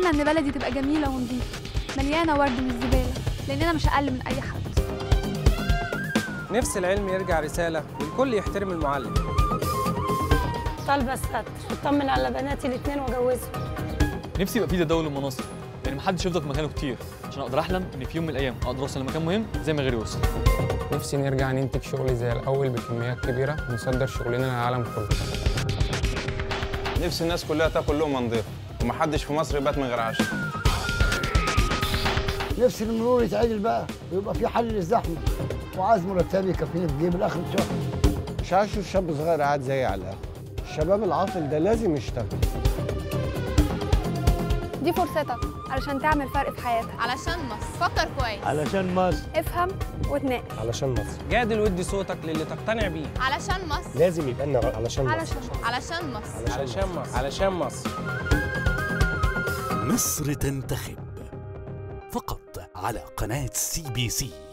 اتمنى ان بلدي تبقى جميله ونظيفه مليانه ورد من الزباله لاننا مش اقل من اي حد نفس العلم يرجع رسالة والكل يحترم المعلم طالبه الستر اطمن على بناتي الاثنين واجوزهم نفسي يبقى في تداول المناصب يعني محدش يفضل في مكانه كتير عشان اقدر احلم ان في يوم من الايام اقدر اوصل لمكان مهم زي ما غيري وصل نفسي نرجع ننتج شغل زي الأول بكميات كبيرة ونصدر شغلنا للعالم كله نفسي الناس كلها تاكل لقمه نضيفه ومحدش في مصر يبات من غير عشاء نفسي المرور يتعدل بقى ويبقى في حل للزحمه وعايز مرتبي يكفيني في جيب اخر الشهر مش عايز اشوف شاب صغير قاعد زيي على القهوه الشباب العاطل ده لازم يشتغل دي فرصتك علشان تعمل فرق في حياتك علشان مصر فكر كويس علشان مصر افهم وتناقش علشان مصر جادل وادي صوتك للي تقتنع بيه علشان مصر لازم يبقى لنا علشان مصر علشان علشان مصر علشان مصر علشان مصر مصر تنتخب فقط على قناة سي بي سي